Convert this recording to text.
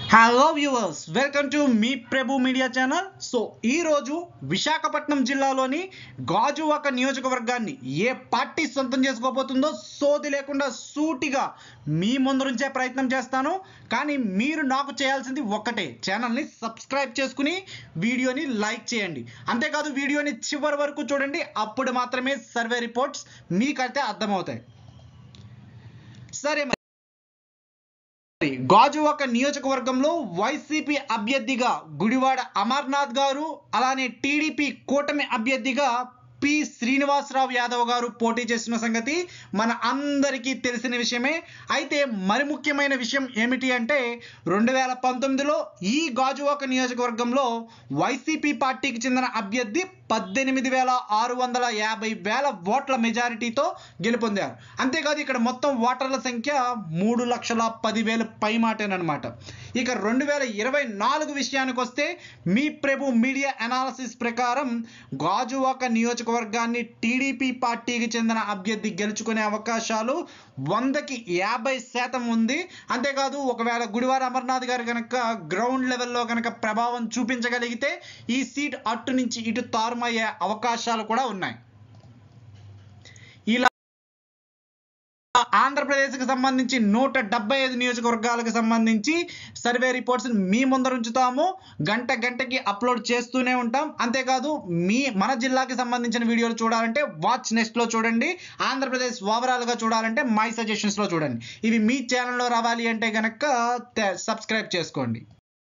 hello viewers welcome to మీ Prabhu media channel so ఈరోజు విశాఖపట్నం జిల్లాలోని గాజువాక నియోజకవర్గాన్ని ఏ పార్టీ సొంతం చేసుకోబోతుందో సోది లేకుండా సూటిగా మీ ముందరుంచే ప్రయత్నం చేస్తాను కానీ మీరు నాకు చేయాల్సింది ఒక్కటే ఛానల్ని సబ్స్క్రైబ్ చేసుకుని వీడియోని లైక్ చేయండి అంతేకాదు వీడియోని చివరి వరకు చూడండి అప్పుడు మాత్రమే సర్వే రిపోర్ట్స్ మీకైతే అర్థమవుతాయి సరే మరి మరి గాజువాక నియోజకవర్గంలో వైసీపీ అభ్యర్థిగా గుడివాడ అమర్నాథ్ గారు అలానే టీడీపీ కూటమి అభ్యర్థిగా పి శ్రీనివాసరావు యాదవ్ గారు పోటీ చేస్తున్న సంగతి మన అందరికీ తెలిసిన విషయమే అయితే మరి ముఖ్యమైన విషయం ఏమిటి అంటే రెండు వేల పంతొమ్మిదిలో ఈ గాజువాక నియోజకవర్గంలో వైసీపీ పార్టీకి చెందిన అభ్యర్థి పద్దెనిమిది వేల ఆరు వందల యాభై వేల ఓట్ల మెజారిటీతో గెలుపొందారు అంతేకాదు ఇక్కడ మొత్తం ఓటర్ల సంఖ్య మూడు లక్షల పదివేలు పై మాటేనమాట ఇక రెండు వేల ఇరవై నాలుగు విషయానికి వస్తే మీ ప్రభు మీడియా అనాలసిస్ ప్రకారం గాజువాక నియోజకవర్గాన్ని టీడీపీ పార్టీకి చెందిన అభ్యర్థి గెలుచుకునే అవకాశాలు వందకి యాభై శాతం ఉంది అంతేకాదు ఒకవేళ గుడివార అమర్నాథ్ గారు కనుక గ్రౌండ్ లెవెల్లో కనుక ప్రభావం చూపించగలిగితే ఈ సీట్ అటు నుంచి ఇటు తారుమయ్యే అవకాశాలు కూడా ఉన్నాయి ఇలా ఆంధ్రప్రదేశ్కి సంబంధించి నూట డెబ్బై ఐదు నియోజకవర్గాలకు సంబంధించి సర్వే రిపోర్ట్స్ మీ ముందర ఉంచుతాము గంట గంటకి అప్లోడ్ చేస్తూనే ఉంటాం అంతేకాదు మీ మన జిల్లాకి సంబంధించిన వీడియోలు చూడాలంటే వాచ్ నెక్స్ట్లో చూడండి ఆంధ్రప్రదేశ్ ఓవరాల్గా చూడాలంటే మై సజెషన్స్లో చూడండి ఇవి మీ ఛానల్లో రావాలి అంటే కనుక సబ్స్క్రైబ్ చేసుకోండి